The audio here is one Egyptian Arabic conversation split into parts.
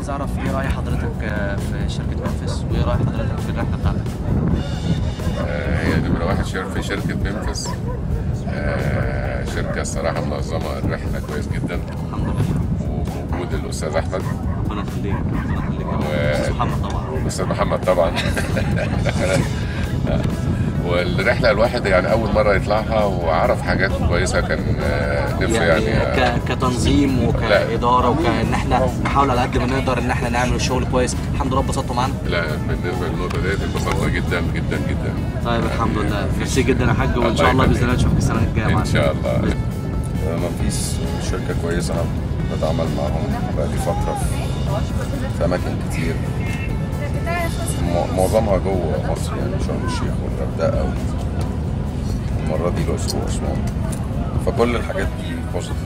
عايز اعرف ايه راي حضرتك آه، في شركه منفس وايه راي حضرتك في الرحله بتاعتك آه، هي نمرة واحد شر في شركة ممفيس آه، شركة الصراحة منظمة الرحلة كويس جدا الحمد لله وبوجود الأستاذ أحمد ربنا يخليك ربنا يخليك و- استاذ محمد طبعا والأستاذ محمد طبعا والرحلة الواحد يعني أول مرة يطلعها وعرف حاجات كويسة كان آه، نفسه يعني, يعني آه، ك... كتنظيم وكاداره وكان احنا نحاول على قد ما نقدر ان احنا نعمل الشغل كويس الحمد لله اتبسطتوا معانا لا بالنسبة للنقطة ديت انبسطنا جدا جدا جدا طيب الحمد لله ميرسي جدا يا حاج وان شاء الله الله باذن الله يخليك. نشوفك السنه الجايه إن معانا شاء الله منفيس شركة كويسة أنا بتعامل معاهم بقالي فترة في, في أماكن كتير م- معظمها جوه مصر يعني شرم الشيخ والغردقة والمرة دي الأقصر وأسوان فكل الحاجات دي بوزيتيف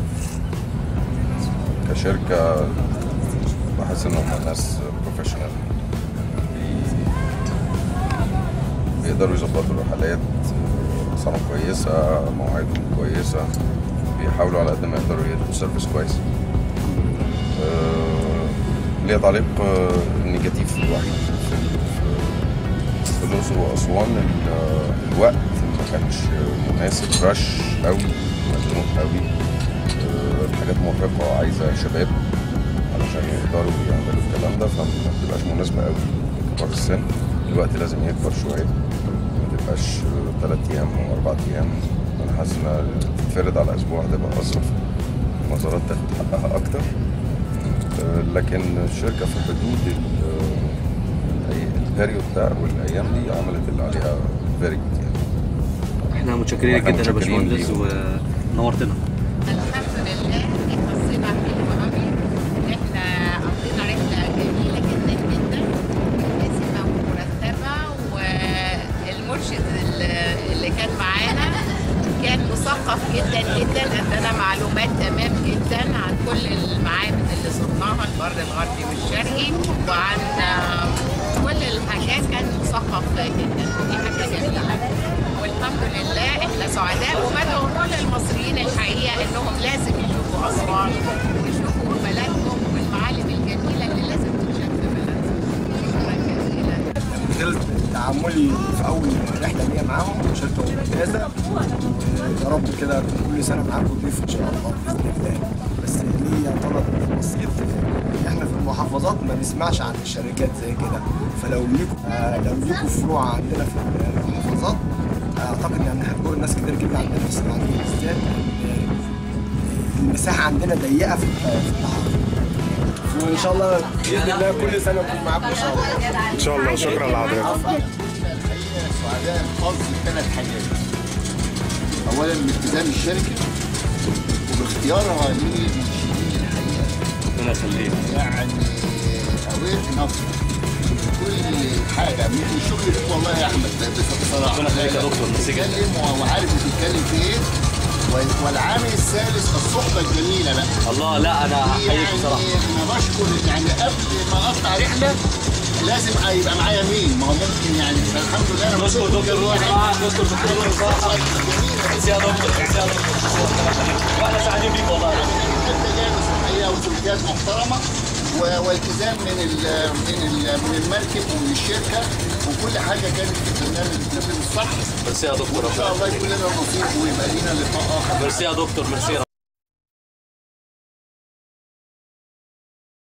كشركة بحس إن هم ناس بروفيشنال بيقدروا يظبطوا الرحلات أسعارهم كويسة مواعيدهم كويسة بيحاولوا على قد ما يقدروا يدوا سيرفيس كويس آه، ليا تعليق آه، نيجاتيف الوحيد في في- في الأقصر وأسوان ال- آه، الوقت ما كانش مناسب رش قوي مزنوق قوي آه، الحاجات مرهقة وعايزة شباب علشان يقدروا يعملوا الكلام ده فما بتبقاش مناسبة قوي لكبار السن الوقت لازم يكبر شوية ما تبقاش ثلاث أيام أو أربع أيام أنا حاسس إنها تتفرد على أسبوع هتبقى أظرف المزارات تاخد حقها أكتر آه، لكن الشركة في حدود ال- آه، البيريود ده والأيام دي عملت اللي عليها فيري جود يعني احنا متشكرين إحنا جدا يا متشكرين باشمهندس ليهم. ونورتنا الحمد لله حسينا حلوة قوي احنا قضينا رحلة جميلة جدا جدا دسمة ومرتبة والمرشد اللي اللي كان معانا كان مثقف جدا جدا ادانا معلومات تمام جدا عن كل المعابد اللي زرناها البر الغربي والشرقي وعن آه، كل الحاجات كان مثقف جدا ودي حاجة جميلة والحمد لله احنا سعداء وبدعو كل المصريين الحقيقه انهم لازم يشوفوا اسوان ويشوفوا بلدهم والمعالم الجميله اللي لازم تتشاف في بلدهم شكرا جزيلا نزلت تعاملي في اول رحله ليا معاهم شركه ممتازه آه، يا رب كده كل سنه معاكم ضيف ان شاء الله باذن الله بس ليا طلب بسيط احنا في المحافظات ما نسمعش عن الشركات زي كده فلو ليكم آه، لو ليكم فروع عندنا في المحافظات آه، اعتقد ان هتجر ناس كتير جدا عندنا في الاسماعيليه بالذات آه، المساحه عندنا ضيقه في في التحرك وان شاء الله باذن الله كل سنه نكون معاكم ان شاء الله ان شاء الله شكرا لحضرتك سعداء الحظ بثلاث حاجات اولا بالتزام الشركه وباختيارها للمنشئين الحقيقه ربنا يخليك يعني اويت نفسه كل حاجه من الشغل ده والله يا احمد ده بصراحه ربنا يخليك يا دكتور، ميرسي جدا. بتتكلم وعارف بتتكلم في ايه وال- والعامل الثالث الصحبه الجميله بقى الله لا انا يعني احييك بصراحه انا بشكر يعني قبل ما اطلع رحله لازم يبقى معايا مين ما هو ممكن يعني فالحمد لله انا نشكر بشكر دكتور روح جميع معاك نشكر دكتور روح بصراحه ميرسي يا دكتور ميرسي يا دكتور واحنا سعيدين بيك والله تجانس الحقيقه وسلوكيات محترمه و- والتزام من ال من ال من المركب ومن الشركه وكل حاجه كانت في البرنامج بتتم الصح ميرسي يا دكتور وان شاء ربنا الله يكون لنا نصيب ويبقى لينا لقاء اخر ميرسي يا دكتور ميرسي